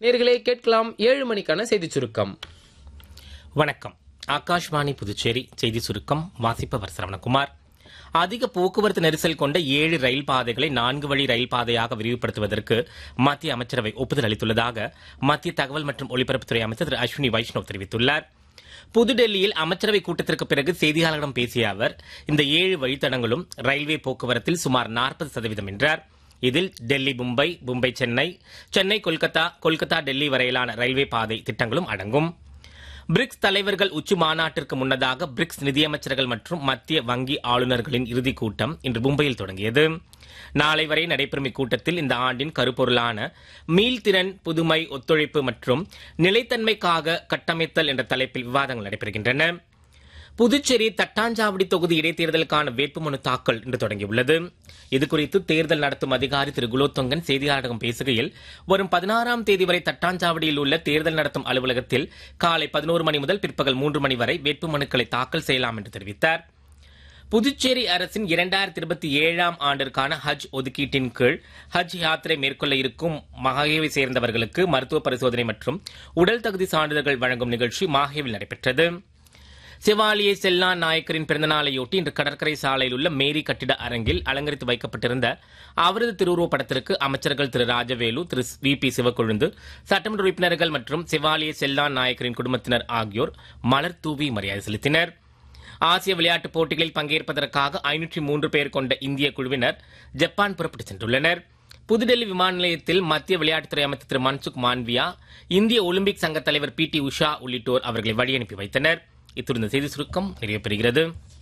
நேர்களே கேட்கலாம் ஏழு மணிக்கான செய்தி சுருக்கம் வணக்கம் ஆகாஷ்வாணி புதுச்சேரி செய்தி சுருக்கம் வாசிப்பவர் சரவணகுமார் அதிக போக்குவரத்து நெரிசல் கொண்ட ஏழு ரயில் பாதைகளை நான்கு வழி ரயில் பாதையாக விரிவுபடுத்துவதற்கு மத்திய அமைச்சரவை ஒப்புதல் அளித்துள்ளதாக மத்திய தகவல் மற்றும் ஒலிபரப்புத்துறை அமைச்சர் திரு அஸ்வினி வைஷ்ணவ் தெரிவித்துள்ளார் புதுடெல்லியில் அமைச்சரவை கூட்டத்திற்கு பிறகு செய்தியாளர்களிடம் பேசிய அவர் இந்த ஏழு வழித்தடங்களும் ரயில்வே போக்குவரத்தில் சுமார் நாற்பது சதவீதம் என்றார் இதில் டெல்லி மும்பை மும்பை சென்னை சென்னை கொல்கத்தா கொல்கத்தா டெல்லி வரையிலான ரயில்வே பாதை திட்டங்களும் அடங்கும் பிரிக்ஸ் தலைவர்கள் உச்சி மாநாட்டிற்கு முன்னதாக பிரிக்ஸ் நிதியமைச்சர்கள் மற்றும் மத்திய வங்கி ஆளுநர்களின் இறுதிக் கூட்டம் இன்று மும்பையில் தொடங்கியது நாளை வரை நடைபெறும் இக்கூட்டத்தில் இந்த ஆண்டின் கருப்பொருளான மீள்திறன் புதுமை ஒத்துழைப்பு மற்றும் நிலைத்தன்மைக்காக கட்டமைத்தல் என்ற தலைப்பில் விவாதங்கள் நடைபெறுகின்றன புதுச்சேரி தட்டாஞ்சாவடி தொகுதி இடைத்தேர்தலுக்கான வேட்புமனு தாக்கல் இன்று தொடங்கியுள்ளது இதுகுறித்து தேர்தல் நடத்தும் அதிகாரி திரு குலோத்தொங்கன் செய்தியாளர்களிடம் பேசுகையில் வரும் பதினாறாம் தேதி வரை தட்டாஞ்சாவடியில் உள்ள தேர்தல் நடத்தும் அலுவலகத்தில் காலை பதினோரு மணி முதல் பிற்பகல் மூன்று மணி வரை வேட்புமனுக்களை தாக்கல் செய்யலாம் என்று தெரிவித்தார் புதுச்சேரி அரசின் இரண்டாயிரத்தி இருபத்தி ஏழாம் ஆண்டிற்கான ஹஜ் ஒதுக்கீட்டின் கீழ் ஹஜ் யாத்திரை மேற்கொள்ள இருக்கும் மாஹேவை சேர்ந்தவர்களுக்கு மருத்துவ பரிசோதனை மற்றும் உடல் தகுதி சான்றிதழ்கள் வழங்கும் நிகழ்ச்சி மாஹேவில் நடைபெற்றது சிவாலியை செல்லான் நாயக்கரின் பிறந்தநாளையொட்டி இன்று கடற்கரை சாலையில் உள்ள மேரி கட்டிட அரங்கில் அலங்கரித்து வைக்கப்பட்டிருந்த அவரது திருவுருவப் படத்திற்கு அமைச்சர்கள் திரு ராஜவேலு திரு வி பி சிவக்கொழுந்து சட்டமன்ற உறுப்பினர்கள் மற்றும் சிவாலிய செல்லான் நாயக்கரின் குடும்பத்தினர் ஆகியோர் மலர் தூவி மரியாதை செலுத்தினர் ஆசிய விளையாட்டுப் போட்டிகளில் பங்கேற்பதற்காக ஐநூற்றி மூன்று பேர் கொண்ட இந்திய குழுவினர் ஜப்பான் புறப்பட்டுச் சென்றுள்ளனர் புதுடெல்லி விமான நிலையத்தில் மத்திய விளையாட்டுத்துறை அமைச்சர் திரு மன்சுக் மாண்வியா இந்திய ஒலிம்பிக் சங்க தலைவர் பி டி உஷா உள்ளிட்டோர் அவர்களை வழியனுப்பி வைத்தனர் இத்துடன் இந்த செய்தி சுருக்கம் நிறைவு பெறுகிறது